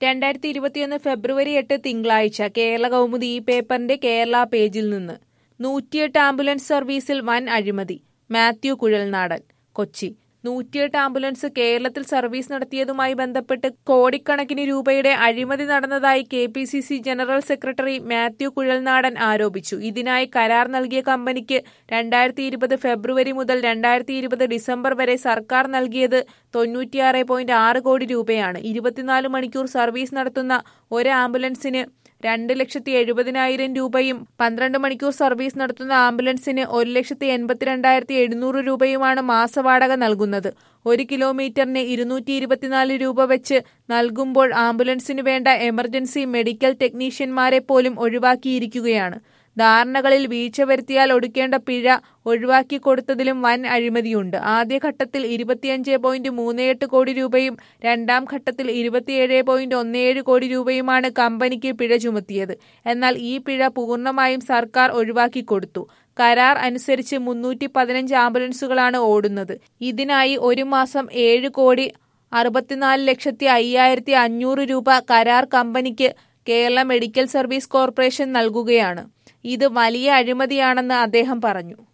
രണ്ടായിരത്തി ഇരുപത്തിയൊന്ന് ഫെബ്രുവരി എട്ട് തിങ്കളാഴ്ച കേരള കൗമുദി ഈ പേപ്പറിന്റെ കേരള പേജിൽ നിന്ന് നൂറ്റിയെട്ട് ആംബുലൻസ് സർവീസിൽ വൻ അഴിമതി മാത്യു കുഴൽനാടൻ കൊച്ചി നൂറ്റിയെട്ട് ആംബുലൻസ് കേരളത്തിൽ സർവീസ് നടത്തിയതുമായി ബന്ധപ്പെട്ട് കോടിക്കണക്കിന് രൂപയുടെ അഴിമതി നടന്നതായി K P C C general secretary Mathew Kuzhalnadan ആരോപിച്ചു ഇതിനായി കരാർ നൽകിയ കമ്പനിക്ക് രണ്ടായിരത്തി ഇരുപത് ഫെബ്രുവരി മുതൽ രണ്ടായിരത്തി ഇരുപത് ഡിസംബർ വരെ സർക്കാർ നൽകിയത് തൊണ്ണൂറ്റിയാറ് പോയിന്റ് ആറ് കോടി രൂപയാണ് ഇരുപത്തിനാല് മണിക്കൂർ സർവീസ് നടത്തുന്ന ഒരു ആംബുലൻസിന് രണ്ട് ലക്ഷത്തി എഴുപതിനായിരം രൂപയും പന്ത്രണ്ട് മണിക്കൂർ സർവീസ് നടത്തുന്ന ആംബുലൻസിന് ഒരു ലക്ഷത്തി എൺപത്തിരണ്ടായിരത്തി എഴുന്നൂറ് രൂപയുമാണ് മാസവാടക നൽകുന്നത് ഒരു കിലോമീറ്ററിന് ഇരുന്നൂറ്റി ഇരുപത്തിനാല് രൂപ വെച്ച് നൽകുമ്പോൾ ആംബുലൻസിന് വേണ്ട എമർജൻസി മെഡിക്കൽ ടെക്നീഷ്യന്മാരെ പോലും ഒഴിവാക്കിയിരിക്കുകയാണ് ധാരണകളിൽ വീഴ്ച വരുത്തിയാൽ ഒടുക്കേണ്ട പിഴ ഒഴിവാക്കി കൊടുത്തതിലും വൻ അഴിമതിയുണ്ട് ആദ്യഘട്ടത്തിൽ ഇരുപത്തിയഞ്ച് പോയിന്റ് മൂന്ന് കോടി രൂപയും രണ്ടാം ഘട്ടത്തിൽ ഇരുപത്തിയേഴ് പോയിന്റ് ഒന്നേഴ് കോടി രൂപയുമാണ് കമ്പനിക്ക് പിഴ ചുമത്തിയത് എന്നാൽ ഈ പിഴ പൂർണ്ണമായും സർക്കാർ ഒഴിവാക്കി കൊടുത്തു കരാർ അനുസരിച്ച് മുന്നൂറ്റി പതിനഞ്ച് ആംബുലൻസുകളാണ് ഓടുന്നത് ഇതിനായി ഒരു മാസം ഏഴ് കോടി അറുപത്തിനാല് ലക്ഷത്തി അയ്യായിരത്തി അഞ്ഞൂറ് രൂപ കരാർ കമ്പനിക്ക് കേരള മെഡിക്കൽ സർവീസ് കോർപ്പറേഷൻ നൽകുകയാണ് ഇത് വലിയ അഴിമതിയാണെന്ന് അദ്ദേഹം പറഞ്ഞു